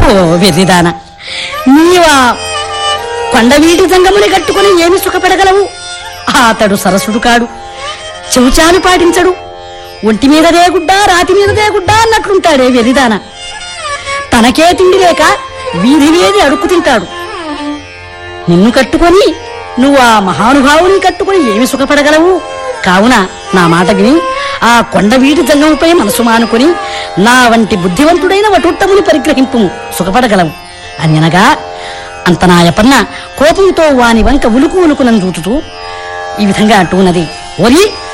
ఓ వెర్రిదాన నీవా కొండవీటి జంగముని కట్టుకుని ఏమి సుఖపడగలవు అతడు సరసుడు కాడు చెవుచాలు పాటించడు ఒంటి మీదదే గుడ్డ రాతి మీదదే గుడ్డ అన్నట్లుంటాడే వెర్రిదాన తనకే తిండి లేక వీధి వీధి అడుక్కు తింటాడు నిన్ను కట్టుకొని నువ్వు ఆ మహానుభావుని కట్టుకొని ఏమి సుఖపడగలవు కావున నా మాట విని ఆ కొండవీటి జంగముపై మనసు మానుకొని నా వంటి బుద్ధివంతుడైన వటుట్టముని పరిగ్రహింపు సుఖపడగలవు అని అనగా అంత నాయపన్న కోపంతో వాని వంక ఉలుకు ఉలుకులను చూచుతూ ఈ విధంగా అంటున్నది ఓరి